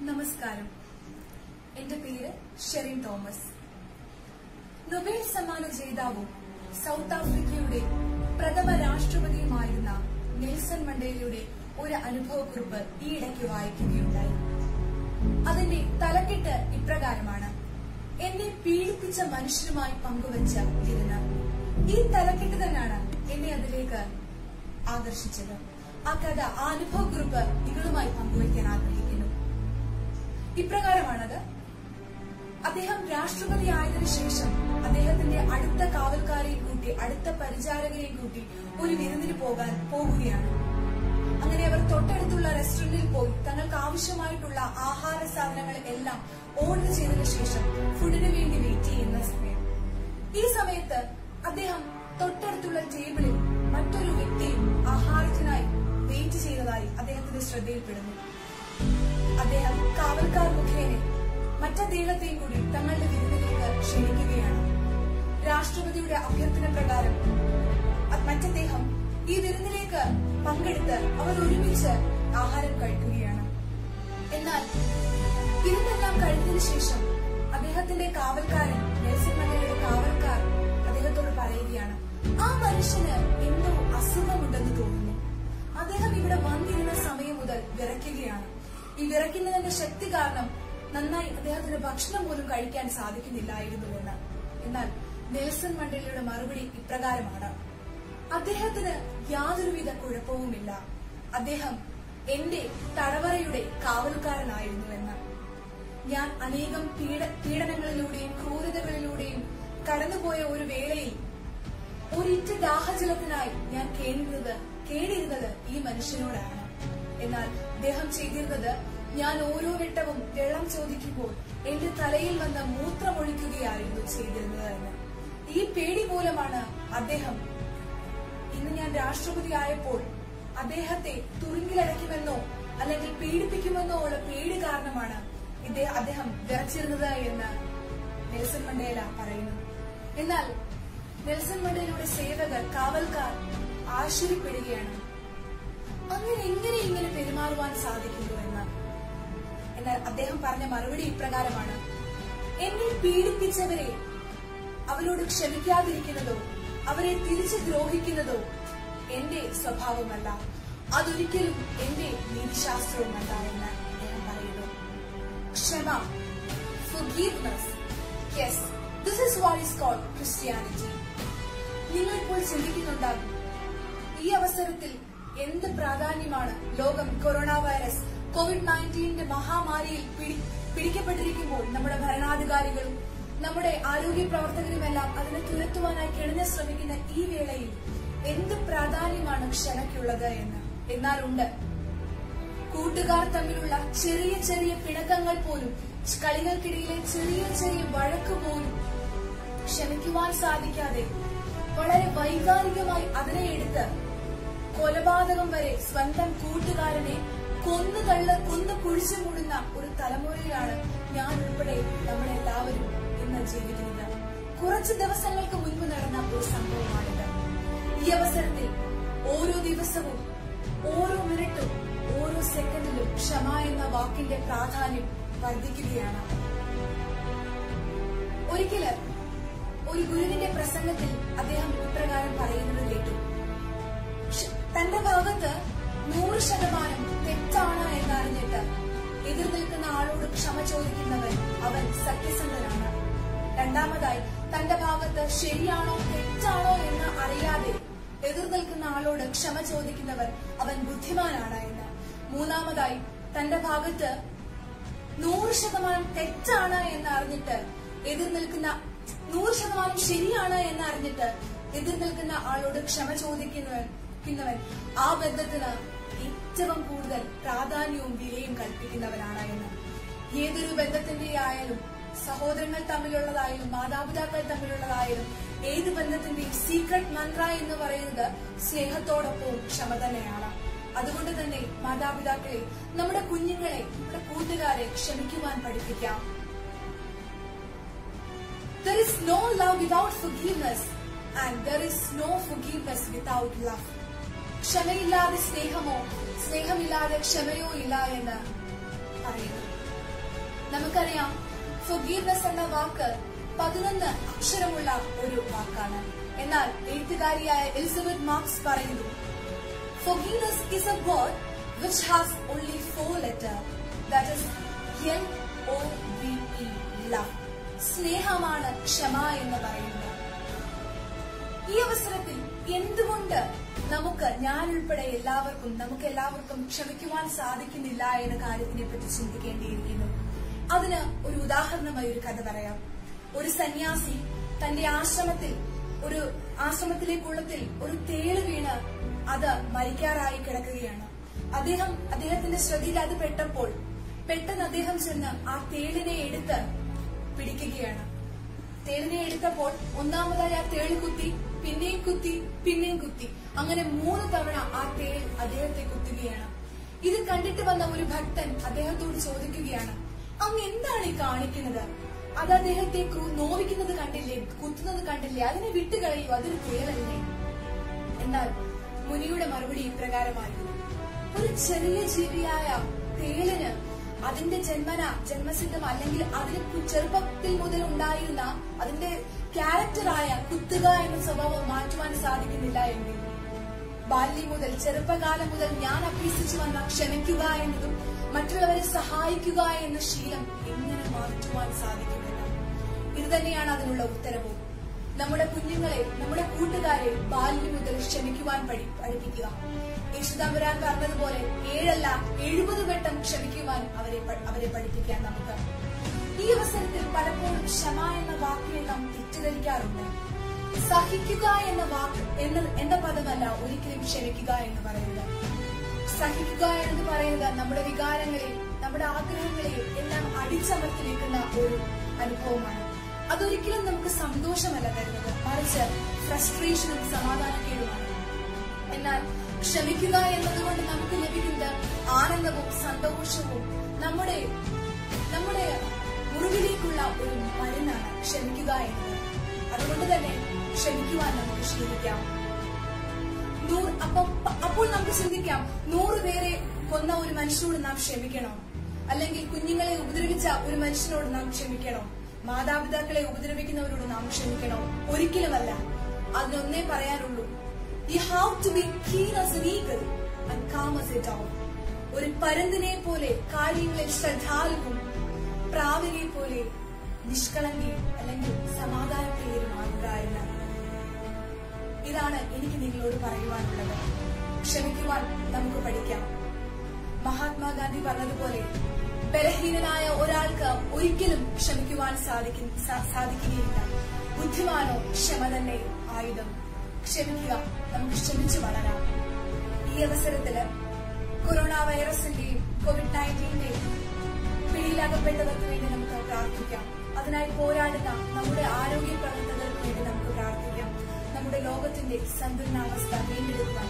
നമസ്കാരം എന്റെ പേര് ഷെറിൻ തോമസ് നൊബേൽ സമ്മാന ജേതാവും സൗത്ത് ആഫ്രിക്കയുടെ പ്രഥമ രാഷ്ട്രപതിയുമായിരുന്ന നെൽസൺ മണ്ടേലയുടെ ഒരു അനുഭവക്കുറിപ്പ് ഈയിടയ്ക്ക് വായിക്കുകയുണ്ടായി അതിന്റെ തലക്കെട്ട് ഇപ്രകാരമാണ് എന്നെ പീഡിപ്പിച്ച മനുഷ്യരുമായി പങ്കുവച്ച വിരുന്ന് ഈ തലക്കെട്ട് തന്നെയാണ് എന്നെ അതിലേക്ക് ആകർഷിച്ചത് ആ കഥ ആ അനുഭവക്കുറിപ്പ് നിങ്ങളുമായി പങ്കുവയ്ക്കാൻ ആഗ്രഹിക്കുന്നു ഇപ്രകാരമാണത് അദ്ദേഹം രാഷ്ട്രപതി ആയതിനു ശേഷം അദ്ദേഹത്തിന്റെ അടുത്ത കാവൽക്കാരെയും കൂട്ടി അടുത്ത പരിചാരകരെയും കൂട്ടി ഒരു വിരുന്നിന് പോകാൻ പോകുകയാണ് അങ്ങനെ അവർ തൊട്ടടുത്തുള്ള റെസ്റ്റോറന്റിൽ പോയി തങ്ങൾക്ക് ആവശ്യമായിട്ടുള്ള ആഹാര സാധനങ്ങൾ എല്ലാം ഓർഡർ ചെയ്തതിനു ശേഷം ഫുഡിന് വേണ്ടി വെയിറ്റ് ചെയ്യുന്ന സമയം ഈ സമയത്ത് അദ്ദേഹം തൊട്ടടുത്തുള്ള ടേബിളിൽ മറ്റൊരു വ്യക്തിയും ആഹാരത്തിനായി വെയിറ്റ് ചെയ്തതായി അദ്ദേഹത്തിന്റെ ശ്രദ്ധയിൽപ്പെടുന്നു അദ്ദേഹം കാവൽക്കാർ മുഖേന മറ്റദ്ദേഹത്തെയും കൂടി തങ്ങളുടെ വിരുന്നിലേക്ക് ക്ഷണിക്കുകയാണ് രാഷ്ട്രപതിയുടെ അഭ്യർത്ഥന പ്രകാരം അ- മറ്റദ്ദേഹം ഈ വിരുന്നിലേക്ക് പങ്കെടുത്ത് അവർ ഒരുമിച്ച് ആഹാരം കഴിക്കുകയാണ് എന്നാൽ വിരുന്നെല്ലാം കഴിഞ്ഞതിനു ശേഷം അദ്ദേഹത്തിന്റെ കാവൽക്കാരൻ നെൽസൺ മണ്ടേലയുടെ കാവൽക്കാർ അദ്ദേഹത്തോട് പറയുകയാണ് ആ മനുഷ്യന് എന്തോ അസുഖമുണ്ടെന്ന് തോന്നുന്നു അദ്ദേഹം ഇവിടെ വന്നിരുന്ന സമയം മുതൽ വിറയ്ക്കുകയാണ് ഈ വിറയ്ക്കുന്നതിന്റെ ശക്തി കാരണം നന്നായി അദ്ദേഹത്തിന് ഭക്ഷണം പോലും കഴിക്കാൻ സാധിക്കുന്നില്ലായിരുന്നുവെന്ന് എന്നാൽ നെൽസൺ മണ്ടേലയുടെ മറുപടി ഇപ്രകാരമാണ് അദ്ദേഹത്തിന് യാതൊരുവിധ കുഴപ്പവുമില്ല അദ്ദേഹം എന്റെ തടവറയുടെ കാവൽക്കാരനായിരുന്നുവെന്ന് ഞാൻ അനേകം പീഡ പീഡനങ്ങളിലൂടെയും ക്രൂരതകളിലൂടെയും കടന്നുപോയ ഒരു വേളയിൽ ഒരിറ്റ് ദാഹജലത്തിനായി ഞാൻ കേണിരുന്നത് കേണിരുന്നത് ഈ മനുഷ്യനോടാണ് എന്നാൽ അദ്ദേഹം ചെയ്തിരുന്നത് ഞാൻ ഓരോ വട്ടവും വെള്ളം ചോദിക്കുമ്പോൾ എന്റെ തലയിൽ വന്ന് മൂത്രമൊഴിക്കുകയായിരുന്നു ചെയ്തിരുന്നത് എന്ന് ഈ പേടി മൂലമാണ് അദ്ദേഹം ഇന്ന് ഞാൻ രാഷ്ട്രപതി ആയപ്പോൾ അദ്ദേഹത്തെ തുറുങ്കിലടയ്ക്കുമെന്നോ അല്ലെങ്കിൽ പീഡിപ്പിക്കുമെന്നോ ഉള്ള പേടി കാരണമാണ് ഇദ്ദേഹം അദ്ദേഹം വിറച്ചിരുന്നത് എന്ന് നെൽസൺ മണ്ടേല പറയുന്നു എന്നാൽ നെൽസൺ മണ്ടേലയുടെ സേവകർ കാവൽക്കാർ ആശ്ചര്യപ്പെടുകയാണ് അങ്ങനെ എങ്ങനെ ഇങ്ങനെ പെരുമാറുവാൻ സാധിക്കുന്നു എന്ന് എന്നാൽ അദ്ദേഹം പറഞ്ഞ മറുപടി ഇപ്രകാരമാണ് എന്നെ പീഡിപ്പിച്ചവരെ അവരോട് ക്ഷമിക്കാതിരിക്കുന്നതോ അവരെ തിരിച്ചു ദ്രോഹിക്കുന്നതോ എന്റെ സ്വഭാവമല്ല അതൊരിക്കലും എന്റെ നീതിശാസ്ത്രവുമല്ല എന്ന് അദ്ദേഹം പറയുന്നു ക്ഷമ forgiveness yes this is what is called Christianity നിങ്ങൾ ഇപ്പോൾ ചിന്തിക്കുന്നുണ്ടാകും ഈ അവസരത്തിൽ എന്ത് പ്രാധാന്യമാണ് ലോകം കൊറോണ വൈറസ് കോവിഡ് നയൻറ്റീനിന്റെ മഹാമാരിയിൽ പിടി- പിടിക്കപ്പെട്ടിരിക്കുമ്പോൾ നമ്മുടെ ഭരണാധികാരികളും നമ്മുടെ ആരോഗ്യ പ്രവർത്തകരുമെല്ലാം അതിനെ തുരത്തുവാനായി കിണഞ്ഞു ശ്രമിക്കുന്ന ഈ വേളയിൽ എന്ത് പ്രാധാന്യമാണ് ക്ഷമയ്ക്കുള്ളത് എന്ന് എന്നാലുണ്ട് കൂട്ടുകാർ തമ്മിലുള്ള ചെറിയ ചെറിയ പിണക്കങ്ങൾ പോലും കളികൾക്കിടയിലെ ചെറിയ ചെറിയ വഴക്ക് പോലും ക്ഷമിക്കുവാൻ സാധിക്കാതെ വളരെ വൈകാരികമായി അതിനെ എടുത്ത് കൊലപാതകം വരെ സ്വന്തം കൂട്ടുകാരനെ കൊന്നു തള്ള കൊന്നു കുഴിച്ചു മൂടുന്ന ഒരു തലമുറയിലാണ് ഞാൻ ഉൾപ്പെടെ നമ്മളെല്ലാവരും ഇന്ന് ജീവിക്കുന്നത് കുറച്ച് ദിവസങ്ങൾക്ക് മുൻപ് നടന്ന ഒരു സംഭവമാണിത് ഈ അവസരത്തിൽ ഓരോ ദിവസവും ഓരോ മിനിറ്റും ഓരോ സെക്കൻഡിലും ക്ഷമ എന്ന വാക്കിന്റെ പ്രാധാന്യം വർദ്ധിക്കുകയാണ് ഒരിക്കല് ഒരു ഗുരുവിന്റെ പ്രസംഗത്തിൽ അദ്ദേഹം ഇപ്രകാരം പറയുന്നത് കേട്ടു ഷ്- തന്റെ ഭാഗത്ത് നൂറ് ശതമാനം തെറ്റാണ് എന്നറിഞ്ഞിട്ട് എതിർ നിൽക്കുന്ന ആളോട് ക്ഷമ ചോദിക്കുന്നവൻ അവൻ സത്യസന്ധനാണ് രണ്ടാമതായി തന്റെ ഭാഗത്ത് ശരിയാണോ തെറ്റാണോ എന്ന് അറിയാതെ എതിർ നിൽക്കുന്ന ആളോട് ക്ഷമ ചോദിക്കുന്നവൻ അവൻ ബുദ്ധിമാനാണ് എന്ന് മൂന്നാമതായി തന്റെ ഭാഗത്ത് നൂറ് ശതമാനം തെറ്റാണ് എന്ന് അറിഞ്ഞിട്ട് എതിർ നിൽക്കുന്ന നൂറ് ശതമാനം ശരിയാണ് എന്ന് അറിഞ്ഞിട്ട് എതിർ നിൽക്കുന്ന ആളോട് ക്ഷമ ചോദിക്കുന്നവൻ ക്കുന്നവൻ ആ ബന്ധത്തിന് ഏറ്റവും കൂടുതൽ പ്രാധാന്യവും വിലയും കൽപ്പിക്കുന്നവനാണ് എന്ന് ഏതൊരു ബന്ധത്തിന്റെ ആയാലും സഹോദരങ്ങൾ തമ്മിലുള്ളതായാലും മാതാപിതാക്കൾ തമ്മിലുള്ളതായാലും ഏത് ബന്ധത്തിന്റെയും സീക്രട്ട് മന്ത്ര എന്ന് പറയുന്നത് സ്നേഹത്തോടൊപ്പവും ക്ഷമ തന്നെയാണ് അതുകൊണ്ട് തന്നെ മാതാപിതാക്കളെ നമ്മുടെ കുഞ്ഞുങ്ങളെ നമ്മുടെ കൂട്ടുകാരെ ക്ഷമിക്കുവാൻ പഠിപ്പിക്കാം There is no love without forgiveness and there is no forgiveness without love. ക്ഷമയില്ലാതെ സ്നേഹമോ സ്നേഹമില്ലാതെ ക്ഷമയോ ഇല്ല എന്ന് പറയുന്നു നമുക്കറിയാം ഫൊഗീവ്നെസ് എന്ന വാക്ക് പതിനൊന്ന് അക്ഷരമുള്ള ഒരു വാക്കാണ് എന്നാൽ എഴുത്തുകാരിയായ എലിസബത്ത് മാർക്സ് പറയുന്നു Forgiveness is a word which has only four letters. That is L-O-V-E, love. സ്നേഹമാണ് ക്ഷമ എന്ന് പറയുന്നത് ഈ അവസരത്തിൽ എന്തുകൊണ്ട് നമുക്ക് ഞാൻ ഉൾപ്പെടെ എല്ലാവർക്കും നമുക്ക് എല്ലാവർക്കും ക്ഷമിക്കുവാൻ സാധിക്കുന്നില്ല എന്ന കാര്യത്തിനെ പറ്റി ചിന്തിക്കേണ്ടിയിരിക്കുന്നു അതിന് ഒരു ഉദാഹരണമായി ഒരു കഥ പറയാം ഒരു സന്യാസി തന്റെ ആശ്രമത്തിൽ ഒരു ആശ്രമത്തിലെ കുളത്തിൽ ഒരു തേള് വീണ് അത് മരിക്കാറായി കിടക്കുകയാണ് അദ്ദേഹം അദ്ദേഹത്തിന്റെ ശ്രദ്ധയിൽ അത് പെട്ടപ്പോൾ പെട്ടെന്ന് അദ്ദേഹം ചെന്ന് ആ തേളിനെ എടുത്ത് പിടിക്കുകയാണ് തേളിനെ എടുത്തപ്പോൾ ഒന്നാമതായി ആ തേള് കുത്തി പിന്നെയും കുത്തി പിന്നെയും കുത്തി അങ്ങനെ മൂന്ന് തവണ ആ തേൾ അദ്ദേഹത്തെ കുത്തുകയാണ് ഇത് കണ്ടിട്ട് വന്ന ഒരു ഭക്തൻ അദ്ദേഹത്തോട് ചോദിക്കുകയാണ് അങ്ങ് എന്താണ് ഈ കാണിക്കുന്നത് അത് അദ്ദേഹത്തെ ക്രൂ- നോവിക്കുന്നത് കണ്ടില്ലേ കുത്തുന്നത് കണ്ടില്ലേ അതിനെ വിട്ടുകളയൂ അതൊരു തേളല്ലേ എന്നാൽ മുനിയുടെ മറുപടി ഇപ്രകാരമായിരുന്നു ഒരു ചെറിയ ജീവിയായ തേളിന് അതിന്റെ ജന്മന ജന്മസിദ്ധം അല്ലെങ്കിൽ അതിന് കു- ചെറുപ്പത്തിൽ മുതൽ ഉണ്ടായിരുന്ന അതിന്റെ ക്യാരക്ടറായ കുത്തുക എന്ന സ്വഭാവം മാറ്റുവാൻ സാധിക്കുന്നില്ല എങ്കിൽ ബാല്യം മുതൽ ചെറുപ്പകാലം മുതൽ ഞാൻ അഭ്യസിച്ചു വന്ന ക്ഷമിക്കുക എന്നതും മറ്റുള്ളവരെ സഹായിക്കുക എന്ന ശീലം എങ്ങനെ മാറ്റുവാൻ സാധിക്കുമെന്ന് ഇത് തന്നെയാണ് അതിനുള്ള ഉത്തരവും നമ്മുടെ കുഞ്ഞുങ്ങളെ നമ്മുടെ കൂട്ടുകാരെ ബാല്യം മുതൽ ക്ഷമിക്കുവാൻ പഠി- പഠിപ്പിക്കുക യേശുദാമ്പുരാൻ പറഞ്ഞതുപോലെ ഏഴല്ല എഴുപത് വട്ടം ക്ഷമിക്കുവാൻ അവരെ പ- അവരെ പഠിപ്പിക്കാൻ നമുക്ക് ഈ അവസരത്തിൽ പലപ്പോഴും ക്ഷമ എന്ന വാക്കിനെ നാം തെറ്റിദ്ധരിക്കാറുണ്ട് സഹിക്കുക എന്ന വാക്ക് എന്ന എന്ന പദമല്ല ഒരിക്കലും ക്ഷമിക്കുക എന്ന് പറയുന്നത് സഹിക്കുക എന്ന് പറയുന്നത് നമ്മുടെ വികാരങ്ങളെ നമ്മുടെ ആഗ്രഹങ്ങളെ എല്ലാം അടിച്ചമർത്തി നിൽക്കുന്ന ഒരു അനുഭവമാണ് അതൊരിക്കലും നമുക്ക് സന്തോഷമല്ല തരുന്നത് മറിച്ച് ഫ്രസ്ട്രേഷനും സമാധാനക്കേടുമാണ് എന്നാൽ ക്ഷമിക്കുക എന്നതുകൊണ്ട് നമുക്ക് ലഭിക്കുന്നത് ആനന്ദവും സന്തോഷവും നമ്മുടെ നമ്മുടെ മുറിവിലേക്കുള്ള ഒരു മരുന്നാണ് ക്ഷമിക്കുക എന്നത് അതുകൊണ്ട് തന്നെ ക്ഷമിക്കുവാൻ നമുക്ക് ശീലിക്കാം നൂറ് അപ്പം അപ്പോൾ നമുക്ക് ചിന്തിക്കാം നൂറ് പേരെ കൊന്ന ഒരു മനുഷ്യനോട് നാം ക്ഷമിക്കണോ അല്ലെങ്കിൽ കുഞ്ഞുങ്ങളെ ഉപദ്രവിച്ച ഒരു മനുഷ്യനോട് നാം ക്ഷമിക്കണോ മാതാപിതാക്കളെ ഉപദ്രവിക്കുന്നവരോട് നാം ക്ഷമിക്കണോ ഒരിക്കലുമല്ല അതിനൊന്നേ പറയാനുള്ളൂ you have to be keen as an eagle and calm as a dove ഒരു പരുന്തിനെ പോലെ കാര്യങ്ങളിൽ ശ്രദ്ധാലുവും പ്രാവിനെ പോലെ നിഷ്കളങ്കയും അല്ലെങ്കിൽ സമാധാനത്തിലേരുമാകുക എന്ന് ഇതാണ് എനിക്ക് നിങ്ങളോട് പറയുവാനുള്ളത് ക്ഷമിക്കുവാൻ നമുക്ക് പഠിക്കാം മഹാത്മാഗാന്ധി പറഞ്ഞതുപോലെ ബലഹീനനായ ഒരാൾക്ക് ഒരിക്കലും ക്ഷമിക്കുവാൻ സാധിക്കും സാ- സാധിക്കുകയില്ല ബുദ്ധിമാനോ ക്ഷമ തന്നെ ആയുധം ക്ഷമിക്കുക നമുക്ക് ക്ഷമിച്ചു വളരാം ഈ അവസരത്തില് കൊറോണ വൈറസിന്റെയും കോവിഡ് നയൻറ്റീന്റെയും പിടിയിലകപ്പെട്ടവർക്ക് വേണ്ടി നമുക്ക് പ്രാർത്ഥിക്കാം അതിനായി പോരാടുന്ന നമ്മുടെ ആരോഗ്യ പ്രവർത്തകർക്ക് വേണ്ടി നമുക്ക് പ്രാർത്ഥിക്കാം നമ്മുടെ ലോകത്തിന്റെ സന്തുലനാവസ്ഥ വീണ്ടെടുക്കുവാൻ